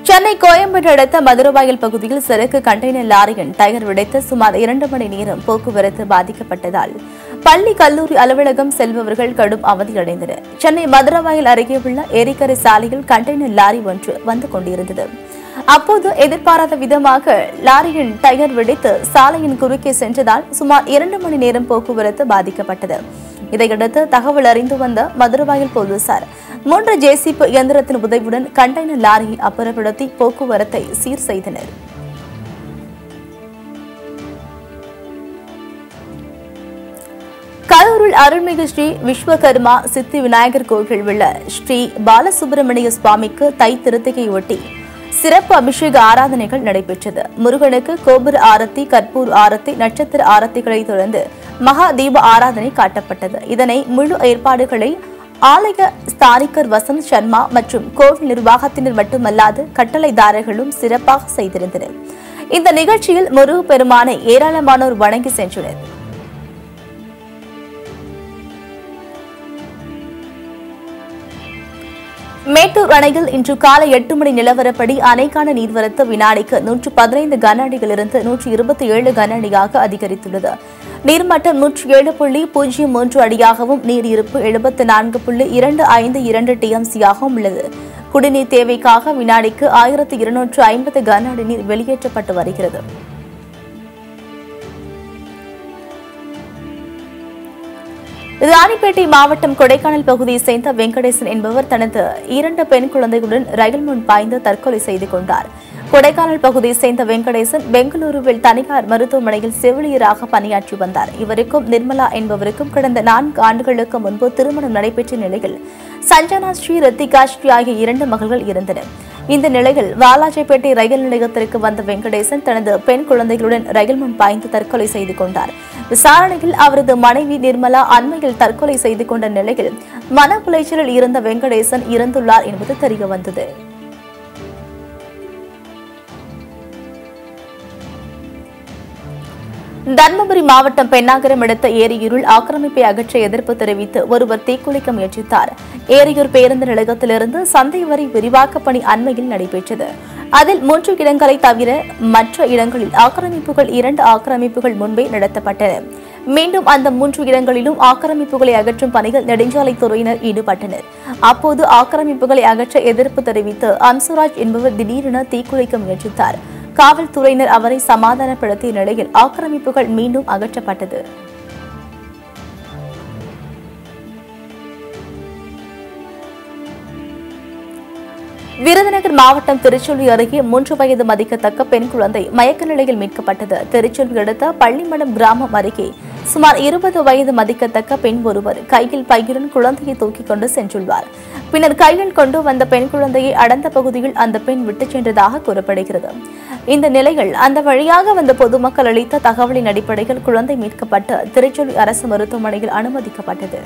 சென்னை கோயம்பேடு அடுத்த மதுரவாயல் பகுதியில் சரக்கு கண்டெய்னர் லாரியின் டயர் வெடித்து சுமார் இரண்டு மணி நேரம் போக்குவரத்து பாதிக்கப்பட்டதால் பள்ளி கல்லூரி அலுவலகம் செல்பவர்கள் கடும் அவதியடைந்தனர் சென்னை மதுரவாயல் அருகே உள்ள ஏரிக்கரை சாலையில் கண்டெய்னர் லாரி ஒன்று வந்து கொண்டிருந்தது அப்போது எதிர்பாராத விதமாக லாரியின் டயர் வெடித்து சாலையின் குறுக்கே சென்றதால் சுமார் இரண்டு மணி நேரம் போக்குவரத்து பாதிக்கப்பட்டது இதையடுத்து தகவல் அறிந்து வந்த மதுரவாயல் போலீசார் மூன்று ஜேசிபி இயந்திரத்தின் உதவியுடன் கண்டெய்னர் லாரியை அப்புறப்படுத்தி போக்குவரத்தை சீர் செய்தனர் கரூரில் அருள்மிகு ஸ்ரீ விஸ்வகர்மா சித்தி விநாயகர் கோவில் உள்ள ஸ்ரீ பாலசுப்பிரமணிய சுவாமிக்கு தை திருத்திகையொட்டி சிறப்பு அபிஷேக ஆராதனைகள் நடைபெற்றது முருகனுக்கு கோபுர ஆரத்தி கற்பூர் ஆரத்தி நட்சத்திர ஆரத்திகளை தொடர்ந்து மகா தீப ஆராதனை காட்டப்பட்டது இதனை முழு ஏற்பாடுகளை ஆலய ஸ்தானிகர் வசந்த் சர்மா மற்றும் கோவில் நிர்வாகத்தினர் மட்டுமல்லாது கட்டளைதாரர்களும் சிறப்பாக செய்திருந்தனர் இந்த நிகழ்ச்சியில் முருகு பெருமானை ஏராளமானோர் வணங்கி சென்றனர் மேட்டூர் அணையில் இன்று காலை எட்டு மணி நிலவரப்படி அணைக்கான நீர்வரத்து வினாடிக்கு நூற்று பதினைந்து கன அடியிலிருந்து நூற்று இருபத்தி ஏழு கன அடியாக அதிகரித்துள்ளது நீர்மட்டம் நூற்றி ஏழு புள்ளி பூஜ்ஜியம் மூன்று அடியாகவும் நீர் இருப்பு எழுபத்தி நான்கு புள்ளி இரண்டு ஐந்து இரண்டு டிஎம்சியாகவும் உள்ளது குடிநீர் தேவைக்காக வினாடிக்கு ஆயிரத்து இருநூற்று ஐம்பது கன அடி நீர் வெளியேற்றப்பட்டு வருகிறது ராணிப்பேட்டை மாவட்டம் கொடைக்கானல் பகுதியை சேர்ந்த வெங்கடேசன் என்பவர் தனது இரண்டு பெண் குழந்தைகளுடன் ரயில் முன் பாய்ந்து தற்கொலை செய்து கொண்டார் கொடைக்கானல் பகுதியை சேர்ந்த வெங்கடேசன் பெங்களூருவில் தனியார் மருத்துவமனையில் செவிலியராக பணியாற்றி வந்தார் இவருக்கும் நிர்மலா என்பவருக்கும் கடந்த நான்கு ஆண்டுகளுக்கு முன்பு திருமணம் நடைபெற்ற நிலையில் சஞ்சனா ஸ்ரீ ரித்திகா ஸ்ரீ ஆகிய இரண்டு மகள்கள் இருந்தனர் இந்த நிலையில் வாலாஜிப்பேட்டை ரயில் நிலையத்திற்கு வந்த வெங்கடேசன் தனது பெண் குழந்தைகளுடன் ரயில் முன் பாய்ந்து தற்கொலை செய்து கொண்டார் விசாரணையில் அவரது மனைவி நிர்மலா அண்மையில் தற்கொலை செய்து கொண்ட நிலையில் மன உளைச்சலில் இருந்த வெங்கடேசன் இறந்துள்ளார் என்பது தெரியவந்தது தர்மபுரி மாவட்டம் பெண்ணாகரம் அடுத்த ஏரியூரில் ஆக்கிரமிப்பை அகற்ற எதிர்ப்பு தெரிவித்து ஒருவர் தீக்குளிக்க முயற்சித்தார் ஏரியூர் பேருந்து நிலையத்திலிருந்து சந்தை வரை விரிவாக்க பணி அண்மையில் நடைபெற்றது அதில் மூன்று இடங்களை தவிர மற்ற இடங்களில் ஆக்கிரமிப்புகள் இரண்டு ஆக்கிரமிப்புகள் முன்பே நடத்தப்பட்டன மீண்டும் அந்த மூன்று இடங்களிலும் ஆக்கிரமிப்புகளை அகற்றும் பணிகள் நெடுஞ்சாலைத்துறையினர் ஈடுபட்டனர் அப்போது ஆக்கிரமிப்புகளை அகற்ற எதிர்ப்பு தெரிவித்து அம்சுராஜ் என்பவர் திடீரென தீக்குளிக்க முயற்சித்தார் காவல்துறையினர் அவரை சமாதானப்படுத்திய நிலையில் ஆக்கிரமிப்புகள் மீண்டும் அகற்றப்பட்டது விருதுநகர் மாவட்டம் திருச்சொல்லி அருகே மூன்று வயது மதிக்கத்தக்க பெண் குழந்தை மயக்க நிலையில் மீட்கப்பட்டது திருச்சொல்லி அடுத்த பள்ளிமடம் கிராமம் அருகே சுமார் இருபது வயது மதிக்கத்தக்க பெண் ஒருவர் கையில் பையுடன் குழந்தையை தூக்கிக் கொண்டு சென்றுள்ளார் பின்னர் கையில் கொண்டு வந்த பெண் குழந்தையை அடர்ந்த பகுதியில் அந்த பெண் விட்டுச் சென்றதாக கூறப்படுகிறது இந்த நிலையில் அந்த வழியாக வந்த பொதுமக்கள் அளித்த தகவலின் அடிப்படையில் குழந்தை மீட்கப்பட்டு திருச்சொல்லி அரசு மருத்துவமனையில் அனுமதிக்கப்பட்டது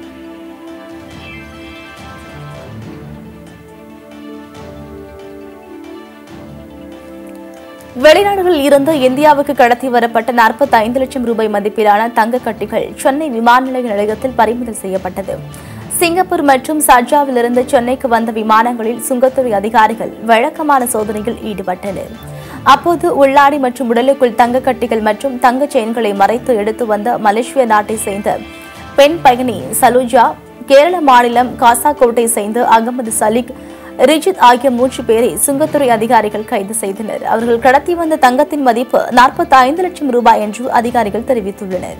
வெளிநாடுகளில் இருந்து இந்தியாவுக்கு கடத்தி வரப்பட்ட 45 லட்சம் ரூபாய் மதிப்பிலான தங்க கட்டிகள் சென்னை விமான நிலைய நிலையத்தில் பறிமுதல் செய்யப்பட்டது சிங்கப்பூர் மற்றும் சர்ஜாவிலிருந்து சென்னைக்கு வந்த விமானங்களில் சுங்கத்துறை அதிகாரிகள் வழக்கமான சோதனையில் ஈடுபட்டனர் அப்போது உள்ளாடி மற்றும் உடலுக்குள் தங்க கட்டிகள் மற்றும் தங்க செயின்களை மறைத்து எடுத்து வந்த மலேசிய நாட்டை சேர்ந்த பெண் பயணி சலுஜா கேரள மாநிலம் காசாகோட்டை சேர்ந்த அகமது சலிக் ரிஜித் ஆகிய மூன்று பேரை சுங்கத்துறை அதிகாரிகள் கைது செய்தனர் அவர்கள் கடத்தி வந்த தங்கத்தின் மதிப்பு 45 லட்சம் ரூபாய் என்று அதிகாரிகள் தெரிவித்துள்ளனர்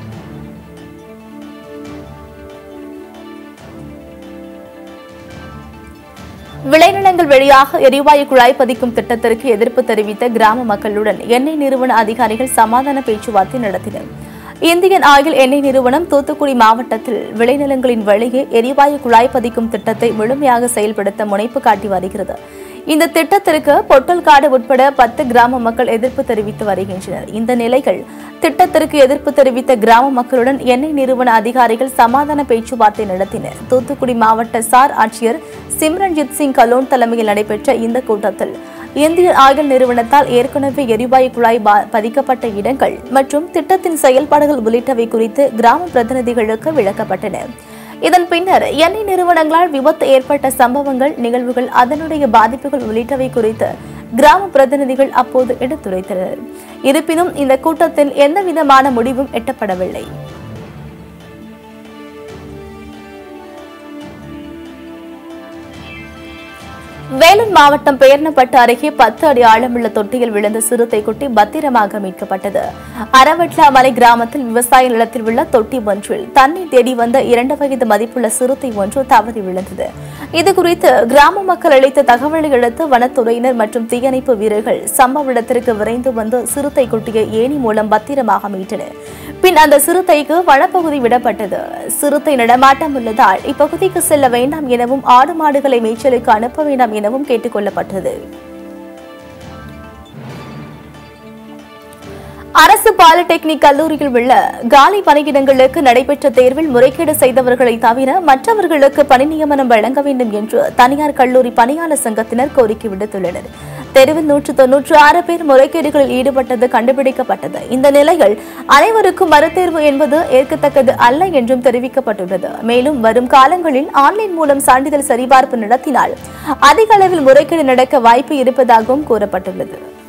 விளைநிலங்கள் வழியாக எரிவாயு குழாய் பதிக்கும் திட்டத்திற்கு எதிர்ப்பு தெரிவித்த கிராம மக்களுடன் எண்ணெய் நிறுவன அதிகாரிகள் சமாதான பேச்சுவார்த்தை நடத்தினர் இந்தியன் ஆயில் எண்ணெய் நிறுவனம் தூத்துக்குடி மாவட்டத்தில் விளைநிலங்களின் வழியே எரிவாயு குழாய் பதிக்கும் திட்டத்தை முழுமையாக செயல்படுத்த முனைப்பு காட்டி வருகிறது இந்த திட்டத்திற்கு பொட்டல்காடு உட்பட பத்து கிராம மக்கள் எதிர்ப்பு தெரிவித்து வருகின்றனர் இந்த நிலையில் திட்டத்திற்கு எதிர்ப்பு தெரிவித்த கிராம மக்களுடன் எண்ணெய் நிறுவன அதிகாரிகள் சமாதான பேச்சுவார்த்தை நடத்தினர் தூத்துக்குடி மாவட்ட சார் ஆட்சியர் சிம்ரன்ஜித் சிங் கலோன் தலைமையில் நடைபெற்ற இந்த கூட்டத்தில் இந்திய ஆயில் நிறுவனத்தால் ஏற்கனவே எரிவாயு குழாய் பா- பதிக்கப்பட்ட இடங்கள் மற்றும் திட்டத்தின் செயல்பாடுகள் உள்ளிட்டவை குறித்து கிராம பிரதிநிதிகளுக்கு விளக்கப்பட்டன இதன் பின்னர் எண்ணெய் நிறுவனங்களால் விபத்து ஏற்பட்ட சம்பவங்கள் நிகழ்வுகள் அதனுடைய பாதிப்புகள் உள்ளிட்டவை குறித்து கிராம பிரதிநிதிகள் அப்போது எடுத்துரைத்தனர் இருப்பினும் இந்த கூட்டத்தில் எந்தவிதமான முடிவும் எட்டப்படவில்லை வேலூர் மாவட்டம் பெயர்னப்பட்டு அருகே பத்து அடி ஆழமுள்ள தொட்டியில் விழுந்த சிறுத்தை குட்டி பத்திரமாக மீட்கப்பட்டது அரவட்லாமலை கிராமத்தில் விவசாய நிலத்தில் உள்ள தொட்டி ஒன்றில் தண்ணீர் தேடி வந்த இரண்டு வயது மதிப்புள்ள சிறுத்தை ஒன்று தவறி விழுந்தது இதுகுறித்து கிராம மக்கள் அளித்த தகவலை அடுத்து வனத்துறையினர் மற்றும் தீயணைப்பு வீரர்கள் சம்பவ இடத்திற்கு விரைந்து வந்து சிறுத்தை குட்டியை ஏணி மூலம் பத்திரமாக மீட்டனர் பின் அந்த சிறுத்தைக்கு வனப்பகுதி விடப்பட்டது சிறுத்தை நடமாட்டம் உள்ளதால் இப்பகுதிக்கு செல்ல வேண்டாம் எனவும் ஆடு மாடுகளை மேய்ச்சலுக்கு அனுப்ப வேண்டாம் எனவும் கேட்டுக் கொள்ளப்பட்டது அரசு பாலிடெக்னிக் கல்லூரியில் உள்ள காலி பணியிடங்களுக்கு நடைபெற்ற தேர்வில் முறைகேடு செய்தவர்களை தவிர மற்றவர்களுக்கு பணி நியமனம் வழங்க வேண்டும் என்று தனியார் கல்லூரி பணியாளர் சங்கத்தினர் கோரிக்கை விடுத்துள்ளனர் தெருவில் நூற்று தொன்னூற்று ஆறு பேர் முறைகேடுகளில் ஈடுபட்டது கண்டுபிடிக்கப்பட்டது இந்த நிலையில் அனைவருக்கும் மறுதேர்வு என்பது ஏற்கத்தக்கது அல்ல என்றும் தெரிவிக்கப்பட்டுள்ளது மேலும் வரும் காலங்களில் ஆன்லைன் மூலம் சான்றிதழ் சரிபார்ப்பு நடத்தினால் அதிக அளவில் முறைகேடு நடக்க வாய்ப்பு இருப்பதாகவும் கூறப்பட்டுள்ளது